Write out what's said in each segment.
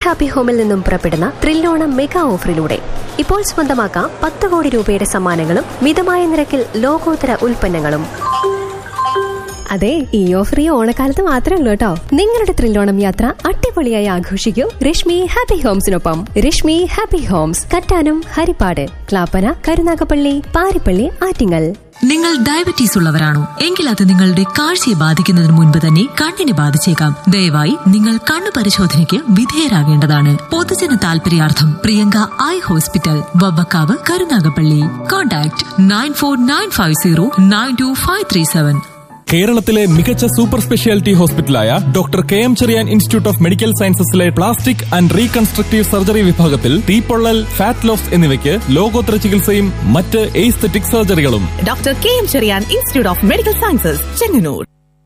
Happy ഹോമിൽ നിന്നും പുറപ്പെടുന്ന ത്രില്ലോണം മെഗാ ഓഫറിലൂടെ ഇപ്പോൾ സ്വന്തമാക്കാം പത്ത് കോടി രൂപയുടെ സമ്മാനങ്ങളും മിതമായ നിരക്കിൽ ലോകോത്തര ഉൽപ്പന്നങ്ങളും അതെ ഈ ഓഫർ ഈ ഓണക്കാലത്ത് മാത്രമല്ല കേട്ടോ നിങ്ങളുടെ ത്രില്ലോണം യാത്ര അടിപൊളിയായി ആഘോഷിക്കൂ രശ്മി ഹാപ്പി ഹോംസിനൊപ്പം രശ്മി ഹാപ്പി ഹോംസ് കറ്റാനം ഹരിപ്പാട് ക്ലാപ്പന കരുനാഗപ്പള്ളി പാരിപ്പള്ളി ആറ്റിങ്ങൽ നിങ്ങൾ ഡയബറ്റീസ് ഉള്ളവരാണോ എങ്കിൽ അത് നിങ്ങളുടെ കാഴ്ചയെ ബാധിക്കുന്നതിന് മുൻപ് തന്നെ കണ്ണിനെ ബാധിച്ചേക്കാം ദയവായി നിങ്ങൾ കണ്ണു പരിശോധനയ്ക്ക് വിധേയരാകേണ്ടതാണ് പൊതുജന താൽപര്യാർത്ഥം Priyanka eye hospital Vavvakkavu Karunagappally contact nine four nine five zero nine two five three seven കേരളത്തിലെ മികച്ച സൂപ്പർ സ്പെഷ്യാലിറ്റി ഹോസ്പിറ്റലായ doctor K M Cherian institute of medical സയൻസസിലെ പ്ലാസ്റ്റിക് ആൻഡ് റീകൺസ്ട്രക്റ്റീവ് സർജറി വിഭാഗത്തിൽ തീപ്പൊള്ളൽ ഫാറ്റ് ലോസ് എന്നിവയ്ക്ക് ലോകോത്തര ചികിത്സയും മറ്റ് എയ്സ്തെറ്റിക് സർജറികളും doctor K M Cherian institute of medical sciences Chengannur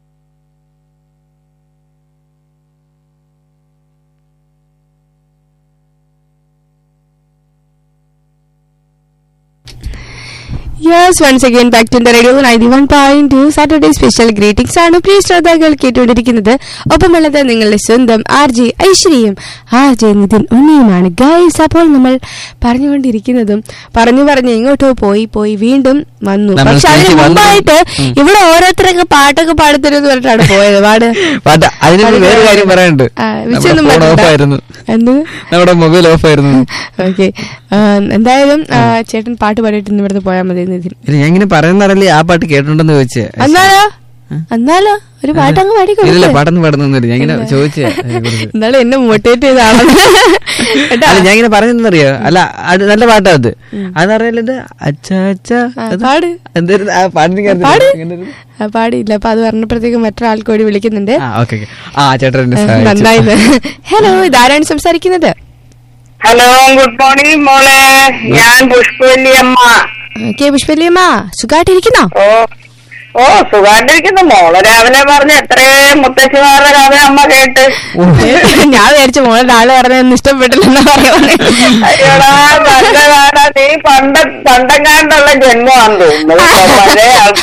yes once again back to radio ninety one point two Saturday special greetings ആണ് പ്രിയ ശ്രോതാക്കൾ കേട്ടുകൊണ്ടിരിക്കുന്നത് ഒപ്പമുള്ളത് നിങ്ങളുടെ സ്വന്തം ആർ ജെ ഐശ്വര്യയും ആർ ജെ നിതിൻ ഉണ്ണിയുമാണ് ഗൈസ് അപ്പോൾ നമ്മൾ പറഞ്ഞുകൊണ്ടിരിക്കുന്നതും പറഞ്ഞു പറഞ്ഞ് ഇങ്ങോട്ടോ പോയി പോയി വീണ്ടും വന്നു നമ്മൾ പക്ഷെ അതിന് തിരിച്ച് വന്നു. മുമ്പായിട്ട് ഉം. ഇവിടെ ഓരോരുത്തരൊക്കെ പാട്ടൊക്കെ പാടത്തരുന്ന് പറഞ്ഞിട്ടാണ് പോയത് പാട് പാട്ട് അതിന് വേറെ കാര്യം പറയാനുണ്ട് ആ, നമ്മുടെ വിഷയൊന്നും ഫോൺ വേണ്ട. ഓഫ് ആയിരുന്നു എന്ത് നമ്മുടെ മൊബൈൽ ഓഫ് ആയിരുന്നു ഓക്കെ എന്തായാലും ആ, ചേട്ടൻ പാട്ട് പാടിയിട്ട് ഇന്ന് ഇവിടുന്ന് പോയാൽ മതി നിതിൻ ഇല്ല, ഞാൻ ഇങ്ങനെ പറയുന്നറിയില്ലേ ആ പാട്ട് കേട്ടിട്ടുണ്ടെന്ന് ചോദിച്ചേ എന്നാലോ എന്നാലോ ഒരു പാട്ടങ്ങ് ഇല്ല പാടിക്കൊടുക്ക് പാട്ടൊന്നും പാടുന്നൊന്നുമില്ല ഞാൻ ഇങ്ങനെ ചോദിച്ചേ അതിനെക്കുറിച്ച്. എന്നാലും എന്നെ മോട്ടിവേറ്റ് ചെയ്താണെന്ന് കേട്ടാ അല്ല ഞാൻ ഇങ്ങനെ പറയുന്നറിയോ അല്ല അത് നല്ല പാട്ടാ അത് അതറിയാലത് അച്ഛാ അച്ഛാ ആ, അത് പാട്. എന്തായിരുന്നു ആ പാട്ടിന് പാട് ഇങ്ങനെ ആ, പാടിയില്ല അപ്പൊ അത് പറഞ്ഞപ്പോഴത്തേക്കും മറ്റൊരാൾക്ക് കൂടി വിളിക്കുന്നുണ്ട് ആ ഓക്കെ ഓക്കെ ആ ചേട്ടൻ എന്നെ ഏ, സഹായിച്ചു. നന്നായി ഹലോ ഇതാരാണ് സംസാരിക്കുന്നത് ഹലോ ഗുഡ് മോർണിംഗ് മോളെ ഞാൻ പുഷ്പവല്ലിയമ്മ കെ പുഷ്പല്യമ്മ സുഖമായിട്ടിരിക്കുന്നോ ഓ ഓ സുഖാണ്ടിരിക്കുന്നു മോളെ രാവിലെ പറഞ്ഞ എത്രയോ മുത്തശ്ശിമാരുടെ രാവിലെ അമ്മ കേട്ട് ഞാൻ വിചാരിച്ച മോളെ നാളെ പറഞ്ഞൊന്നും ഇഷ്ടപ്പെട്ടില്ലെന്ന് പറയുവാണ് അയ്യോടാ നല്ലതാടാ നീ പണ്ട പണ്ടങ്ങാണ്ടുള്ള ജന്മമാണെന്ന് തോന്നുന്നു കേട്ടോ. പഴയ ആൾ-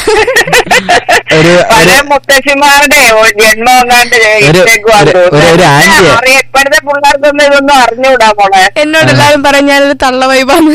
ഒരു- പഴയ ഒരു- മുത്തശ്ശിമാരുടെ ഒരു ജന്മം എങ്ങാണ്ട് ഒരു- ഇട്ടേക്കുവാന്ന് ഒരു- ഒരു- ഒരു തോന്നുന്നു. ആന്റിയാ. അറിയാം. ഇപ്പോഴത്തെ പിള്ളേർക്കൊന്നും ഇതൊന്നും അറിഞ്ഞൂടാ മോളെ എന്നോട് എല്ലാവരും പറഞ്ഞ ഞാനൊരു തള്ള വൈബാണ്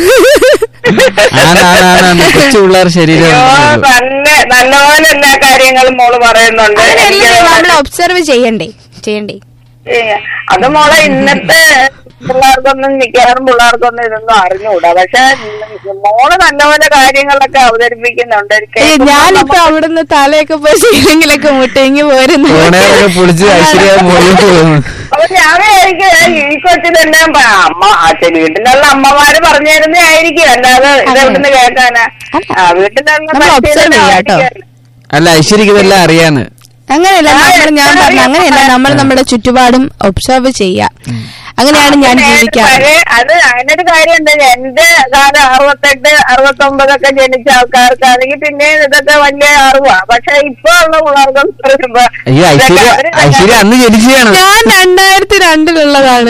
ആണാണാണ് കൊച്ചു പിള്ളേർ ശരീരം അയ്യോ നല്ല നല്ലപോലെ എല്ലാ കാര്യങ്ങളും മോള് പറയുന്നുണ്ട് അങ്ങനെയല്ലേ എനിക്ക് നമ്മൾ ഒബ്സർവ് ചെയ്യണ്ടേ ചെയ്യണ്ടേ ഏ, അത് മോളെ ഇന്നത്തെ പിള്ളേർക്കൊന്നും മിക്കവാറും പിള്ളേർക്കൊന്നും ഇതൊന്നും അറിഞ്ഞൂടാ പക്ഷെ മോള് നല്ലപോലെ കാര്യങ്ങളൊക്കെ അവതരിപ്പിക്കുന്നുണ്ട് എനിക്ക് ഏയ്, ഞാനിപ്പോ അവിടുന്ന് തലയൊക്കെ പോയി ശീലെങ്കിലൊക്കെ മുട്ടേങ്ങി പോരുന്നു ഫോണേലൊക്കെ പൊളിച്ച് ഐശ്വര്യ മുകളിൽ പോകുന്നു അപ്പൊ ഞാൻ വിചാരിക്കും ഈ കൊച്ചിതെല്ലാം പ- അമ്മ അച്ഛൻ വീട്ടിലുള്ള അമ്മമാര് പറഞ്ഞു തരുന്നേ ആയിരിക്കും അല്ലാതെ ഇത് എവിടുന്ന് കേൾക്കാനാ ആ വീട്ടിലുള്ള നമ്മൾ observe ചെയ്യാം കേട്ടോ. ആയിരിക്കും. അല്ല ഐശ്വര്യക്ക് ഇതെല്ലാം അറിയാന്ന് അങ്ങനെയല്ല ആ, നമ്മൾ ഞാൻ എന്താ പറഞ്ഞു അറിയാം. അങ്ങനെയല്ല നമ്മൾ നമ്മുടെ ചുറ്റുപാടും ഒബ്സർവ് ചെയ്യാം അങ്ങനെയാണ് ഞാൻ നേരെ ജീവിക്കാറ് പഴയ- അത് അതിനൊരു കാര്യമുണ്ട് എന്റെ കാലം അറുപത്തെട്ട് അറുപത്തൊമ്പതൊക്കെ ജനിച്ച ആൾക്കാർക്കാണെങ്കിൽ പിന്നെ ഇതൊക്കെ വലിയ അറിവാ പക്ഷെ ഇപ്പൊ ഉള്ള പിള്ളേർക്കും പറയുമ്പോ അയ്യോ ഇതൊക്കെ ഐശ്വര്യ അവര് ഐശ്വര്യ അന്ന് ജനിച്ചതാണ് ഞാൻ രണ്ടായിരത്തി രണ്ടിലുള്ളതാണ്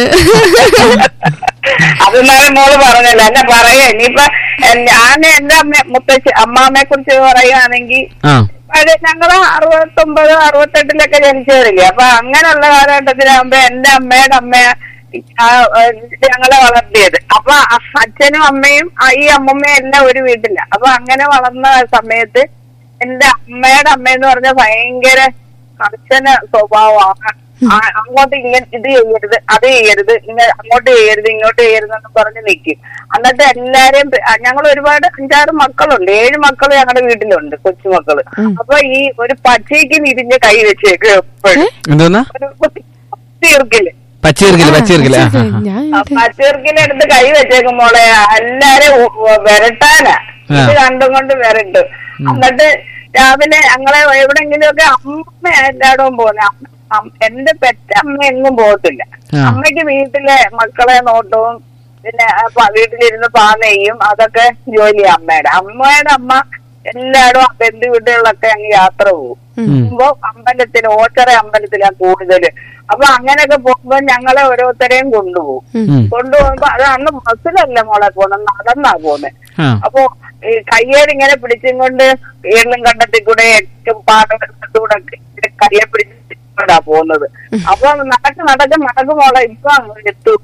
അതെന്നാലും മോള് പറഞ്ഞല്ലോ എന്നെ പറയാ ഇനിയിപ്പൊ എ- ഞാൻ എന്റെ അമ്മ മുത്തശ്ശി അമ്മാമ്മയെ കുറിച്ച് പറയുകയാണെങ്കിൽ ആ അത് ഞങ്ങള് അറുപത്തൊമ്പത് അറുപത്തെട്ടിലൊക്കെ ജനിച്ചവരില്ലേ അപ്പൊ അങ്ങനെയുള്ള കാലഘട്ടത്തിലാകുമ്പോ എന്റെ അമ്മയുടെ അമ്മ ആ, ആ, ഞങ്ങളെ വളർത്തിയത് അപ്പൊ അ- അച്ഛനും അമ്മയും ആ, ഈ അമ്മമ്മയും എല്ലാം ഒരു വീട്ടില അപ്പൊ അങ്ങനെ വളർന്ന സമയത്ത് എന്റെ അമ്മയുടെ അമ്മയെന്ന് പറഞ്ഞ ഭയങ്കര കർശന സ്വഭാവമാണ് ആ, അങ്ങോട്ട് ഇങ്ങനെ ഇത് ചെയ്യരുത് അത് ചെയ്യരുത് ഇങ്ങനെ അങ്ങോട്ട് ചെയ്യരുത് ഇങ്ങോട്ട് ചെയ്യരുത് എന്ന് പറഞ്ഞ് നിൽക്കും എന്നിട്ട് എല്ലാരെയും ഞങ്ങൾ ഒരുപാട് അഞ്ചാറ് മക്കളുണ്ട് ഏഴ് മക്കൾ ഞങ്ങളുടെ വീട്ടിലുണ്ട് കൊച്ചുമക്കള് അപ്പൊ ഈ ഒരു പച്ചയ്ക്ക് നിരിഞ്ഞ് കൈ വെച്ചേക്കും എപ്പോഴും എന്തോന്നാ ഒരു തീർക്കില് പച്ചീർക്കില്ല പച്ചീർക്കില്ല ആ, ആ, ആ. ഞാൻ പച്ചീർക്കിലെടുത്ത് കൈ വെച്ചേക്കും മോളെ എല്ലാരും വിരട്ടാനാ ഇത് കണ്ടും കൊണ്ട് വിരട്ടു എന്നിട്ട് രാവിലെ ഞങ്ങളെ എവിടെങ്കിലും ഒക്കെ അമ്മ എല്ലായിടവും പോകുന്നത് എന്റെ പെറ്റമ്മ എങ്ങും പോകത്തില്ല ആ. അമ്മയ്ക്ക് വീട്ടിലെ മക്കളെ നോട്ടവും പിന്നെ ആ പ- വീട്ടിലിരുന്ന് പാ നെയ്യും അതൊക്കെ ജോലിയാ അമ്മയുടെ അമ്മയുടെ അമ്മ എല്ലായിടും ബന്ധു വീടുകളിലൊക്കെ അങ്ങ് യാത്ര പോകും പോകുമ്പോ അമ്പലത്തിൽ ഓച്ചറ അമ്പലത്തിലാ കൂടുതല് അപ്പൊ അങ്ങനെയൊക്കെ പോകുമ്പോ ഞങ്ങളെ ഓരോരുത്തരെയും കൊണ്ടുപോകും ഉം. കൊണ്ടുപോകുമ്പോ അത് അന്ന് ബസ്സിലല്ല മോളെ പോന്നെ നടന്നാ പോന്നെ ആ. അപ്പൊ ഈ കയ്യേൽ ഇങ്ങനെ പിടിച്ചും കൊണ്ട് ഏറിലും കണ്ടത്തിൽ കൂടെ ഏറ്റവും പാടകൂടെ കയ്യെ പിടിച്ചാ പോകുന്നത് അപ്പൊ നടക്ക് നടക്ക് നടക്ക് മോളെ ഇപ്പൊ അങ്ങ് എത്തും